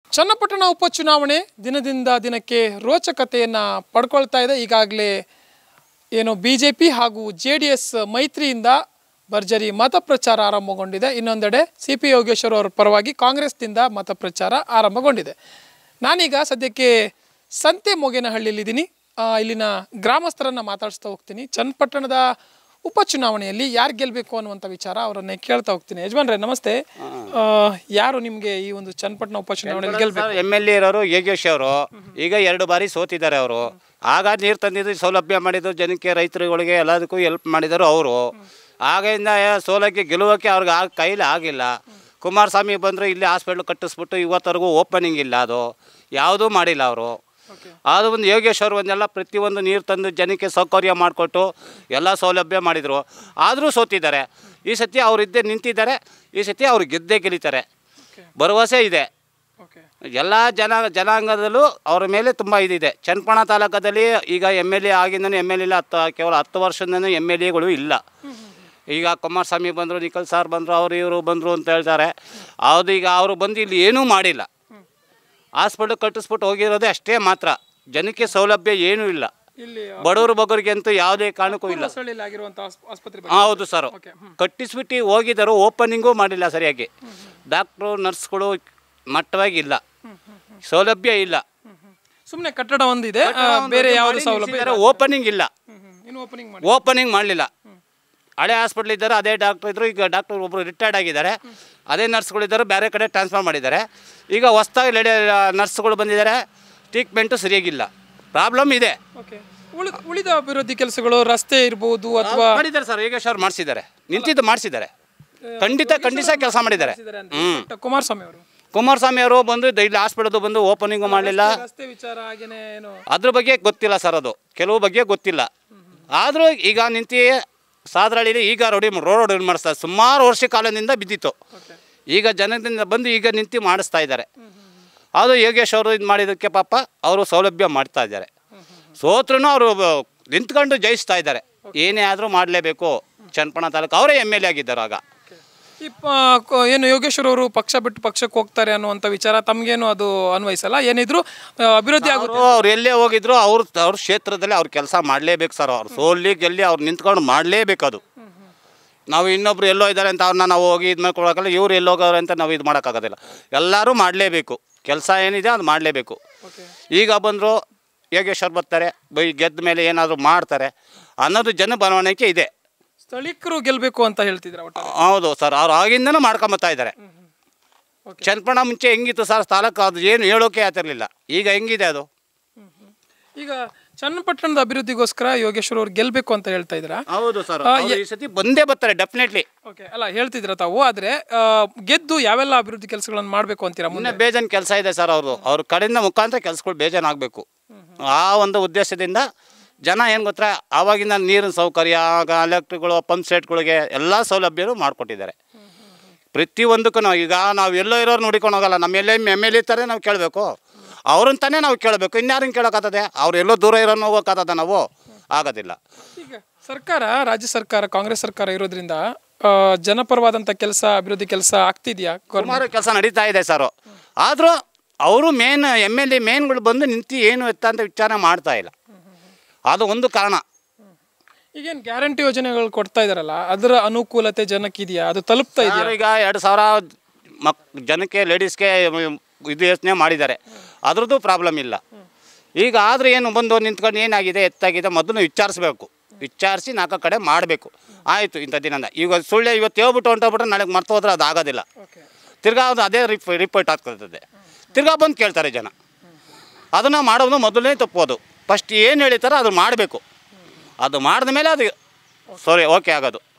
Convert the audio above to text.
ಚನ್ನಪಟ್ಟಣ ಉಪಚುನಾವಣೆ ದಿನದಿಂದ ದಿನಕ್ಕೆ ರೋಚಕತೆಯನ್ನು ಪಡ್ಕೊಳ್ತಾ ಇದೆ ಈಗಾಗಲೇ ಏನು ಬಿ ಜೆ ಪಿ ಹಾಗೂ ಜೆ ಡಿ ಎಸ್ ಮೈತ್ರಿಯಿಂದ ಭರ್ಜರಿ ಮತ ಪ್ರಚಾರ ಆರಂಭಗೊಂಡಿದೆ ಇನ್ನೊಂದೆಡೆ ಸಿ ಪಿ ಯೋಗೇಶ್ವರ್ ಅವರ ಪರವಾಗಿ ಕಾಂಗ್ರೆಸ್ನಿಂದ ಮತ ಪ್ರಚಾರ ಆರಂಭಗೊಂಡಿದೆ ನಾನೀಗ ಸದ್ಯಕ್ಕೆ ಸಂತೆ ಮೊಗೇನಹಳ್ಳಿಯಲ್ಲಿದ್ದೀನಿ ಆ, ಇಲ್ಲಿನ ಗ್ರಾಮಸ್ಥರನ್ನ ಮಾತಾಡಿಸ್ತಾ ಹೋಗ್ತೀನಿ ಚನ್ನಪಟ್ಟಣದ ಉಪಚುನಾವಣೆಯಲ್ಲಿ ಯಾರು ಗೆಲ್ಲಬೇಕು ಅನ್ನುವಂಥ ವಿಚಾರ ಅವರನ್ನೇ ಕೇಳ್ತಾ ಹೋಗ್ತೀನಿ ಯಜಮಾನ್ರೆ ನಮಸ್ತೆ ಆ, ಯಾರು ನಿಮಗೆ ಈ ಒಂದು ಚನ್ನಪಟ್ಟಣ ಉಪಚುನಾವಣೆಯಲ್ಲಿ ಗೆಲ್ಲಬೇಕು ಎಮ್ ಎಲ್ ಎ ಇರೋರು ಯೋಗೇಶ್ ಅವರು ಈಗ ಎರಡು ಬಾರಿ ಸೋತಿದ್ದಾರೆ ಅವರು ಆಗ ನೀರು ತಂದಿದ್ದು ಸೌಲಭ್ಯ ಮಾಡಿದ್ದು ಜನಕ್ಕೆ ರೈತರುಗಳಿಗೆ ಎಲ್ಲದಕ್ಕೂ ಹೆಲ್ಪ್ ಮಾಡಿದರು ಅವರು ಆಗಿಂದ ಸೋಲಕ್ಕೆ ಗೆಲುವಕ್ಕೆ ಅವ್ರಿಗೆ ಆ ಕೈಲಿ ಆಗಿಲ್ಲ ಕುಮಾರಸ್ವಾಮಿ ಬಂದರು ಇಲ್ಲಿ ಹಾಸ್ಪಿಟ್ಲ್ ಕಟ್ಟಿಸ್ಬಿಟ್ಟು ಇವತ್ತರೆಗೂ ಓಪನಿಂಗ್ ಇಲ್ಲ ಅದು ಯಾವುದೂ ಮಾಡಿಲ್ಲ ಅವರು ಅದು ಒಂದು ಯೋಗೇಶ್ವರ್ ಒಂದೆಲ್ಲ ಪ್ರತಿಯೊಂದು ನೀರು ತಂದು ಜನಕ್ಕೆ ಸೌಕರ್ಯ ಮಾಡಿಕೊಟ್ಟು ಎಲ್ಲ ಸೌಲಭ್ಯ ಮಾಡಿದರು ಆದರೂ ಸೋತಿದ್ದಾರೆ ಈ ಸತಿ ಅವ್ರು ಇದ್ದೇ ನಿಂತಿದ್ದಾರೆ ಈ ಸತಿ ಅವ್ರು ಗೆದ್ದೇ ಗೆಲ್ಲಿತಾರೆ ಭರವಸೆ ಇದೆ ಓಕೆ ಎಲ್ಲ ಜನ ಜನಾಂಗದಲ್ಲೂ ಅವ್ರ ಮೇಲೆ ತುಂಬ ಇದಿದೆ ಚನ್ನಪಣ ತಾಲೂಕದಲ್ಲಿ ಈಗ ಎಮ್ ಎಲ್ ಎ ಆಗಿಂದನೂ ಎಮ್ ಎಲ್ ಇಲ್ಲ ಹತ್ತು ಕೇವಲ ಹತ್ತು ವರ್ಷದಿಂದನೂ ಎಮ್ ಎಲ್ ಎಗಳು ಇಲ್ಲ ಈಗ ಕುಮಾರಸ್ವಾಮಿ ಬಂದರು ನಿಖಲ್ ಸಾರ್ ಬಂದರು ಅವರು ಇವರು ಬಂದರು ಅಂತ ಹೇಳ್ತಾರೆ ಅದು ಈಗ ಅವರು ಬಂದು ಇಲ್ಲಿ ಏನೂ ಮಾಡಿಲ್ಲ ಹಾಸ್ಪಿಟ್ಲ್ ಕಟ್ಟಿಸ್ಬಿಟ್ಟು ಹೋಗಿರೋದೇ ಅಷ್ಟೇ ಮಾತ್ರ ಜನಕ್ಕೆ ಸೌಲಭ್ಯ ಏನೂ ಇಲ್ಲ ಇಲ್ಲಿ ಬಡವರು ಬಗ್ಗರಿಗೆ ಅಂತೂ ಯಾವುದೇ ಕಾರಣಕ್ಕೂ ಇಲ್ಲ ಹೊಸಳ್ಳಿಯಲ್ಲಿ ಆಗಿರುವಂಥ ಆಸ್- ಆಸ್ಪತ್ರೆ ಬಗ್ಗೆ ಹೌದು ಸರ್ ಓಕೆ ಹ್ಮ್. ಕಟ್ಟಿಸ್ಬಿಟ್ಟು ಹೋಗಿದ್ದರು ಓಪನಿಂಗು ಮಾಡಿಲ್ಲ ಸರಿಯಾಗಿ ಡಾಕ್ಟ್ರು ನರ್ಸ್ಗಳು ಮಟ್ಟವಾಗಿಲ್ಲ ಸೌಲಭ್ಯ ಇಲ್ಲ ಸುಮ್ಮನೆ ಕಟ್ಟಡ ಒಂದಿದೆ ಆ, ಬೇರೆ ಯಾವುದು ಸೌಲಭ್ಯ ಓಪನಿಂಗ್ ಇಲ್ಲ ಇನ್ನು ಓಪನಿಂಗ್ ಮಾಡಿ ಓಪನಿಂಗ್ ಮಾಡಲಿಲ್ಲ ಹಳೆ ಹಾಸ್ಪಿಟ್ಲ್ ಇದ್ದಾರೆ ಅದೇ ಡಾಕ್ಟ್ರ್ ಇದ್ರು ಈಗ ಡಾಕ್ಟರ್ ಒಬ್ಬರು ರಿಟೈರ್ಡ್ ಆಗಿದ್ದಾರೆ ಅದೇ ನರ್ಸ್ಗಳಿದ್ದಾರೆ ಬೇರೆ ಕಡೆ ಟ್ರಾನ್ಸ್ಫರ್ ಮಾಡಿದ್ದಾರೆ ಈಗ ಹೊಸ್ದಾಗಿ ಲೇಡಿ ನರ್ಸ್ಗಳು ಬಂದಿದ್ದಾರೆ ಟ್ರೀಟ್ಮೆಂಟು ಸರಿಯಾಗಿಲ್ಲ ಪ್ರಾಬ್ಲಮ್ ಇದೆ ಓಕೆ ಉಳಿದ ಉಳಿದ ಅಭಿವೃದ್ಧಿ ಕೆಲಸಗಳು ರಸ್ತೆ ಇರ್ಬೋದು ಅಥವಾ ಮಾಡಿದ್ದಾರೆ ಸರ್ ಯೋಗೇಶ್ ಅವ್ರು ಮಾಡಿಸಿದ್ದಾರೆ ನಿಂತಿದ್ದು ಮಾಡಿಸಿದ್ದಾರೆ ಖಂಡಿತ ಖಂಡಿತ ಕೆಲಸ ಮಾಡಿದ್ದಾರೆ ಹ್ಞೂ ಕುಮಾರಸ್ವಾಮಿ ಅವರು ಕುಮಾರಸ್ವಾಮಿ ಅವರು ಬಂದು ಡೈಲಿ ಹಾಸ್ಪಿಟಲ್ದು ಬಂದು ಓಪನಿಂಗು ಮಾಡಲಿಲ್ಲ ರಸ್ತೆ ವಿಚಾರ ಹಾಗೇನೆ ಏನು ಅದ್ರ ಬಗ್ಗೆ ಗೊತ್ತಿಲ್ಲ ಸರ್ ಅದು ಕೆಲವು ಬಗ್ಗೆ ಗೊತ್ತಿಲ್ಲ ಆದರೂ ಈಗ ನಿಂತು ಸಾದ್ರಳ್ಳಿಲಿ ಈಗ ರೋಡಿ ರೋಡ್ ಮಾಡಿಸ್ತಾರೆ ಸುಮಾರು ವರ್ಷ ಕಾಲದಿಂದ ಬಿದ್ದಿತ್ತು ಓಕೆ ಈಗ ಜನದಿಂದ ಬಂದು ಈಗ ನಿಂತು ಮಾಡಿಸ್ತಾ ಇದ್ದಾರೆ ಅದು ಯೋಗೇಶ್ ಅವರು ಇದು ಮಾಡಿದ್ದಕ್ಕೆ ಪಾಪ ಅವರು ಸೌಲಭ್ಯ ಮಾಡ್ತಾ ಇದ್ದಾರೆ ಸೋತ್ರೂ ಅವರು ನಿಂತ್ಕೊಂಡು ಜಯಿಸ್ತಾ ಇದ್ದಾರೆ ಏನೇ ಆದರೂ ಮಾಡಲೇಬೇಕು ಚನ್ನಪಣ ತಾಲೂಕು ಅವರೇ ಎಮ್ ಎಲ್ ಎ ಆಗಿದ್ದಾರೆ ಆಗ ಈ ಪ- ಕ- ಏನು ಯೋಗೇಶ್ವರ್ ಅವರು ಪಕ್ಷ ಬಿಟ್ಟು ಪಕ್ಷಕ್ಕೆ ಹೋಗ್ತಾರೆ ಅನ್ನುವಂಥ ವಿಚಾರ ತಮಗೇನು ಅದು ಅನ್ವಯಿಸಲ್ಲ ಏನಿದ್ರು ಆ, ಅಭಿವೃದ್ಧಿ ಆಗುತ್ತೆ ಅವರು ಅವ್ರು ಎಲ್ಲೇ ಹೋಗಿದ್ರು ಅವ್ರ ಅವ್ರ ಕ್ಷೇತ್ರದಲ್ಲಿ ಅವ್ರು ಕೆಲಸ ಮಾಡಲೇಬೇಕು ಸರ್ ಅವ್ರು ಸೋಲ್ಲಿ ಗೆಲ್ಲಿ ಅವ್ರು ನಿಂತ್ಕೊಂಡು ಮಾಡಲೇಬೇಕು ಅದು ನಾವು ಇನ್ನೊಬ್ರು ಎಲ್ಲೋ ಇದ್ದಾರೆ ಅಂತ ಅವ್ರನ್ನ ನಾವು ಹೋಗಿ ಇದು ಮಾಡ್ಕೊಳಕ್ಕಲ್ಲ ಇವ್ರು ಎಲ್ಲೋಗವ್ರೆ ಅಂತ ನಾವು ಇದು ಮಾಡೋಕ್ಕಾಗೋದಿಲ್ಲ ಎಲ್ಲರೂ ಮಾಡಲೇಬೇಕು ಕೆಲಸ ಏನಿದೆ ಅದು ಮಾಡಲೇಬೇಕು ಓಕೆ ಈಗ ಬಂದರು ಯೋಗೇಶ್ವರ್ ಬರ್ತಾರೆ ಬೈ ಗೆದ್ದ ಮೇಲೆ ಏನಾದರೂ ಮಾಡ್ತಾರೆ ಅನ್ನೋದು ಜನ ಬರವಣಿಗೆ ಇದೆ ಸ್ಥಳೀಕರು ಗೆಲ್ಲಬೇಕು ಅಂತ ಹೇಳ್ತಿದ್ರ ಒಟ್ಟ ಹೌದು ಸರ್ ಅವ್ರು ಆಗಿಂದನೂ ಮಾಡ್ಕೊಂಬತ್ತಾ ಇದ್ದಾರೆ ಓಕೆ ಚನ್ನಪಣ ಮುಂಚೆ ಹೆಂಗಿತ್ತು ಸರ್ ತಾಲೂಕು ಅದು ಏನು ಹೇಳೋಕೆ ಆಗ್ತಿರ್ಲಿಲ್ಲ ಈಗ ಹೆಂಗಿದೆ ಅದು ಈಗ ಚನ್ನಪಟ್ಟಣದ ಅಭಿವೃದ್ಧಿಗೋಸ್ಕರ ಯೋಗೇಶ್ವರ್ ಅವ್ರು ಗೆಲ್ಲಬೇಕು ಅಂತ ಹೇಳ್ತಾ ಇದ್ದೀರಾ ಹೌದು ಸರ್ ಈ ಸತಿ ಬಂದೇ ಬರ್ತಾರೆ ಡೆಫಿನೆಟ್ಲಿ ಓಕೆ ಅಲ್ಲ ಹೇಳ್ತಿದ್ರ ತಾವು ಆದರೆ ಆ, ಗೆದ್ದು ಯಾವೆಲ್ಲ ಅಭಿವೃದ್ಧಿ ಕೆಲಸಗಳನ್ನು ಮಾಡಬೇಕು ಅಂತೀರಾ ಮುಂದೆ ಮುಂದೆ ಬೇಜಾನ್ ಕೆಲಸ ಇದೆ ಸರ್ ಅವ್ರದ್ದು ಅವ್ರ ಕಡೆಯಿಂದ ಮುಖಾಂತರ ಕೆಲಸಗಳು ಬೇಜಾನ್ ಆಗಬೇಕು ಆ ಒಂದು ಉದ್ದೇಶದಿಂದ ಜನ ಏನು ಗೊತ್ತಾ ಆವಾಗಿನ ನೀರಿನ ಸೌಕರ್ಯ ಆಗ ಎಲೆಕ್ಟ್ರಿಕ್ಗಳು ಪಂಪ್ ಸೆಟ್ಗಳಿಗೆ ಎಲ್ಲ ಸೌಲಭ್ಯನೂ ಮಾಡಿಕೊಟ್ಟಿದ್ದಾರೆ ಪ್ರತಿಯೊಂದಕ್ಕೂ ನಾವು ಈಗ ನಾವು ಎಲ್ಲೋ ಇರೋರು ನೋಡಿಕೊಂಡು ಹೋಗಲ್ಲ ನಮ್ಮ ಎಲ್ಲೇ ಎಮ್ ಎಲ್ ಇರ್ತಾರೆ ನಾವು ಕೇಳಬೇಕು ಅವ್ರನ್ನ ತಾನೇ ನಾವು ಕೇಳಬೇಕು ಇನ್ಯಾರನ್ನ ಕೇಳೋಕ್ಕಾಗ್ತದೆ ಅವ್ರು ಎಲ್ಲೋ ದೂರ ಇರೋನು ಹೋಗೋಕ್ಕಾಗ್ತದ ನಾವು ಆಗೋದಿಲ್ಲ ಈಗ ಸರ್ಕಾರ ರಾಜ್ಯ ಸರ್ಕಾರ ಕಾಂಗ್ರೆಸ್ ಸರ್ಕಾರ ಇರೋದ್ರಿಂದ ಆ, ಜನಪರವಾದಂಥ ಕೆಲಸ ಅಭಿವೃದ್ಧಿ ಕೆಲಸ ಆಗ್ತಿದ್ಯಾ ಸುಮಾರು ಕೆಲಸ ನಡೀತಾ ಇದೆ ಸರ್ ಆದರೂ ಅವರು ಮೇನ್ ಎಮ್ ಎಲ್ ಎ ಮೇನ್ಗಳು ಬಂದು ನಿಂತು ಏನು ಎತ್ತ ಅಂತ ವಿಚಾರ ಮಾಡ್ತಾ ಇಲ್ಲ ಅದು ಒಂದು ಕಾರಣ ಈಗೇನು ಗ್ಯಾರಂಟಿ ಯೋಜನೆಗಳು ಕೊಡ್ತಾ ಇದಾರಲ್ಲ ಅದರ ಅನುಕೂಲತೆ ಜನಕ್ಕಿದೆಯಾ ಅದು ತಲುಪ್ತಾ ಇದೆಯಾ ಈಗ ಎರಡು ಸಾವಿರ ಮಕ್ ಜನಕ್ಕೆ ಲೇಡೀಸ್ಗೆ ಇದು ಯೋಚನೆ ಮಾಡಿದ್ದಾರೆ ಅದ್ರದ್ದು ಪ್ರಾಬ್ಲಮ್ ಇಲ್ಲ ಈಗ ಆದರೆ ಏನು ಬಂದು ನಿಂತ್ಕೊಂಡು ಏನಾಗಿದೆ ಎತ್ತಾಗಿದೆ ಮೊದಲು ವಿಚಾರಿಸ್ಬೇಕು ವಿಚಾರಿಸಿ ನಾಲ್ಕು ಕಡೆ ಮಾಡಬೇಕು ಆಯಿತು ಇಂಥ ದಿನದ ಈಗ ಸುಳ್ಳೆ ಇವತ್ತು ಹೇಳ್ಬಿಟ್ಟು ಹೊಂಟೋಗ್ಬಿಟ್ರೆ ನಾಳೆಗೆ ಮರ್ತು ಹೋದ್ರೆ ಅದು ಆಗೋದಿಲ್ಲ ಓಕೆ ತಿರ್ಗಾ ಅದು ಅದೇ ರಿಪ್ ರಿಪೋರ್ಟ್ ಆಗ್ತದೆ ತಿರ್ಗಾ ಬಂದು ಕೇಳ್ತಾರೆ ಜನ ಅದನ್ನು ಮಾಡೋದು ಮೊದಲನೇ ತಪ್ಪೋದು ಫಸ್ಟ್ ಏನು ಹೇಳಿತಾರೋ ಅದು ಮಾಡಬೇಕು ಅದು ಮಾಡಿದ ಮೇಲೆ ಅದು ಸಾರಿ ಓಕೆ ಆಗೋದು